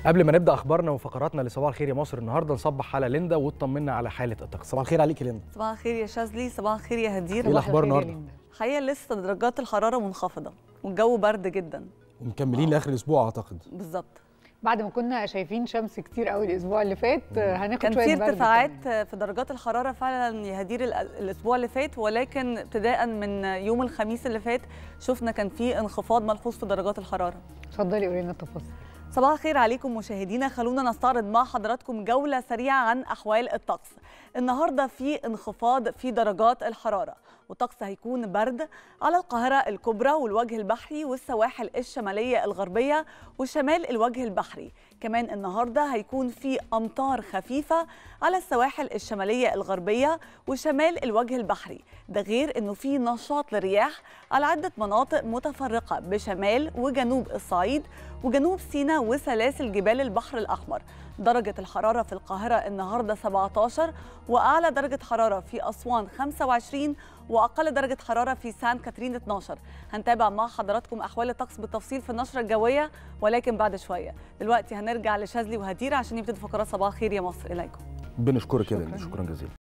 قبل ما نبدا اخبارنا وفقراتنا لصباح الخير يا مصر النهارده نصبح على ليندا وتطمنا على حاله الطقس صباح الخير عليك يا ليندا صباح الخير يا شاذلي صباح الخير يا هدير ايه الاخبار النهارده الحقيقه لسه درجات الحراره منخفضه والجو برد جدا ومكملين لاخر الاسبوع اعتقد بالظبط بعد ما كنا شايفين شمس كتير قوي الاسبوع اللي فات هناخد كان شويه في برد ارتفاعات كمان. في درجات الحراره فعلا يا هدير ال- الاسبوع اللي فات ولكن ابتداء من يوم الخميس اللي فات شفنا كان في انخفاض ملحوظ في درجات الحراره اتفضلي قولي لنا التفاصيل صباح الخير عليكم مشاهدينا خلونا نستعرض مع حضراتكم جولة سريعة عن أحوال الطقس النهاردة في انخفاض في درجات الحرارة والطقس هيكون برد على القاهرة الكبرى والوجه البحري والسواحل الشمالية الغربية وشمال الوجه البحري كمان النهاردة هيكون في أمطار خفيفة على السواحل الشمالية الغربية وشمال الوجه البحري ده غير أنه في نشاط للرياح على عدة مناطق متفرقة بشمال وجنوب الصعيد وجنوب سيناء وسلاسل جبال البحر الأحمر درجة الحرارة في القاهرة النهاردة 17 وأعلى درجة حرارة في أسوان 25 وأقل درجة حرارة في سان كاترين 12 هنتابع مع حضراتكم أحوال الطقس بالتفصيل في النشرة الجوية ولكن بعد شوية دلوقتي هنرجع لشاذلي وهدير عشان يبتدوا فقرات صباح الخير يا مصر إليكم بنشكرك يا ليندا شكرا جزيلا